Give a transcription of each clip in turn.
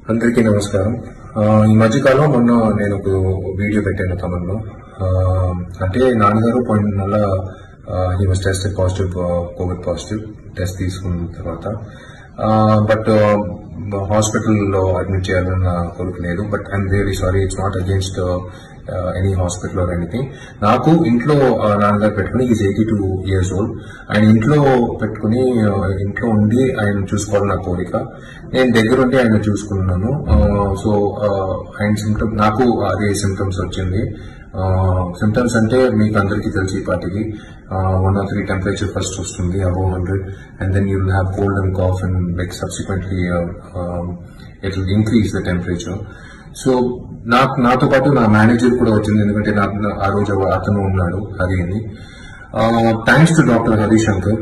అందరికీ నమస్కారం ఆ, ఈ మధ్యకాలం మొన్న నేను ఒక వీడియో పెట్టాను తమలో అంటే నాన్నగారు పాయింట్ నెల he was tested positive covid positive test తీసుకున్న తర్వాత బట్ హాస్పిటల్లో అడ్మిట్ చేయాలని నా కొడుకు లేదు but I'm really sorry it's not against any hospital or anything నాకు ఇంట్లో ఆ, నాన్నగారు పెట్టుకుని is eighty two years old ఆయన ఇంట్లో పెట్టుకుని ఆ, ఇంట్లో ఉండి ఆయన చూసుకోవాలని నా కోరిక నేను దగ్గరుండి ఆయన చూసుకున్నాను సో ఆయన సిమ్టమ్ నాకు అదే సిమ్టమ్స్ వచ్చింది సిమ్టమ్స్ అంటే మీకు అందరికీ తెలిసి ఈ పాటికి one or three temperature first వస్తుంది above hundred and then you will have cold and cough and like subsequently it will increase the temperature so నాకు నాతో పాటు నా మేనేజర్ కూడా వచ్చింది ఎందుకంటే నాకు నా- ఆ రోజు అతను ఉన్నాడు అది అని థ్యాంక్స్ టు డాక్టర్ హరిశంకర్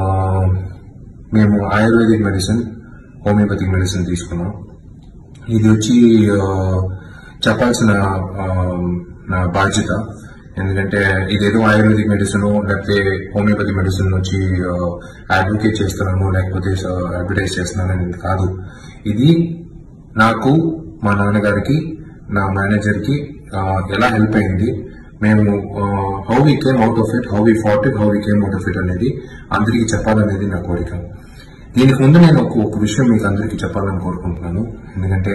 మేము ఆయుర్వేదిక్ మెడిసిన్ హోమియోపతిక్ మెడిసిన్ తీసుకున్నాం ఇది వచ్చి ఆ, చెప్పాల్సిన ఆ, నా బాధ్యత ఎందుకంటే ఇదేదో ఆయుర్వేదిక్ మెడిసిన్ లేకపోతే హోమియోపతి మెడిసిన్ వచ్చి అడ్వకేట్ చేస్తున్నాను లేకపోతే అడ్వర్టైజ్ చేస్తున్నాను అనేది కాదు ఇది నాకు మా నాన్నగారికి నా మేనేజర్ కి ఎలా హెల్ప్ అయింది మేము how we came out of it how we fought it how we came out of it అనేది అందరికీ చెప్పాలనేది నా కోరిక దీనికి ముందు నేను ఒక ఒక విషయం మీకు అందరికీ చెప్పాలని కోరుకుంటున్నాను ఎందుకంటే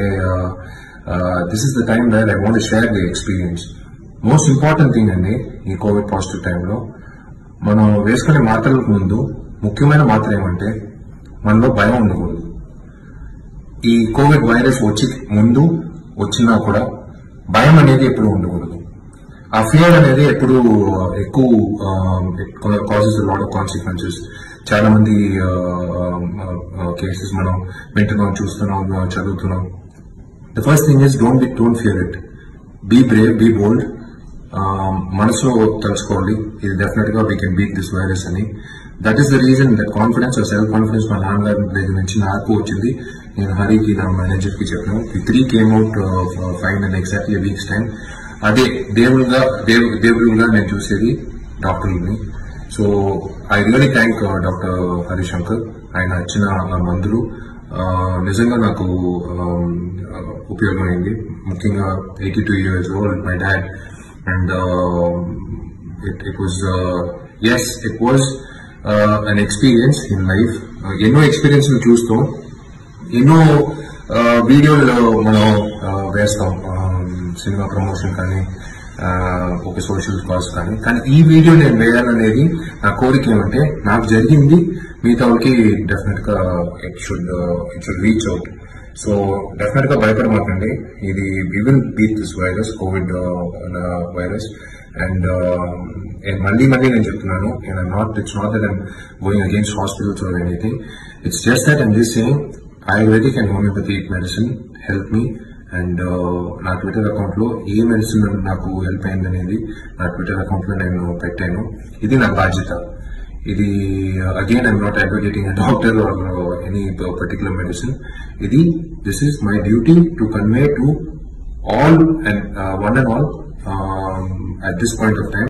this is the time where I want share the experience most important thing అండి ఈ కోవిడ్ పాజిటివ్ టైంలో మనం వేసుకునే మాత్రలకు ముందు ముఖ్యమైన మాత్ర ఏమంటే మనలో భయం ఉండకూడదు ఈ కోవిడ్ వైరస్ వచ్చి ముందు వచ్చినా కూడా భయం అనేది ఎప్పుడు ఉండకూడదు ఆ ఫియర్ అనేది ఎప్పుడు ఎక్కువ కాజెస్ లాట్ ఆఫ్ కాన్సిక్వెన్సెస్ చాలా మంది కేసెస్ మనం వింటున్నాం చూస్తున్నాం uh, చదువుతున్నాం the first thing is don't be don't fear it be brave be bold మనసులో తలుచుకోవాలి ఇది డెఫినెట్ గా we can beat this virus అని that is the reason that confidence self confidence మా నాన్నగారి దగ్గర నుంచి నాకు వచ్చింది నేను హరికి నా మేనేజర్ కి చెప్పాను the three came out fine and exactly weeks time అదే దేవుడుగా దేవు దేవుడుగా నేను చూసేది డాక్టర్ని so I really thank doctor Harishankar ఆయన ఇచ్చిన ఆ మందులు ఆ, నిజంగా నాకు ఆమ్, ఆ, ఉపయోగమైంది ముఖ్యంగా eighty two years old my dad and it it was yes it was an experience in life ఎన్నో ఎక్స్పీరియన్స్ చూస్తాం ఎన్నో ఆ, వీడియోలు మనం ఆ, వేస్తాం ఆ, సినిమా ప్రమోషన్ కానీ ఆ, ఒక సోషల్ కాజ్ కానీ కానీ ఈ వీడియో నేను వేయాలనేది నా కోరిక ఏమంటే నాకు జరిగింది మిగతా వాళ్ళకి డెఫినెట్ గా it should it should reach out so definite గా భయపడమాకండి ఇది we will beat this virus covid virus and మళ్ళీ మళ్ళీ నేను చెప్తున్నాను not it's not that I'm going against hospitals or anything it's just that I'm just saying ayurvedic and homeopathic medicine help me and నా twitter account లో ఏ medicine నాకు help అయింది అనేది నా ట్విట్టర్ అకౌంట్ లో నేను పెట్టాను ఇది నా బాధ్యత ఇది again I'm not advocating a doctor or any particular medicine ఇది this is my duty to convey to all and uh, one and all um, at this point of time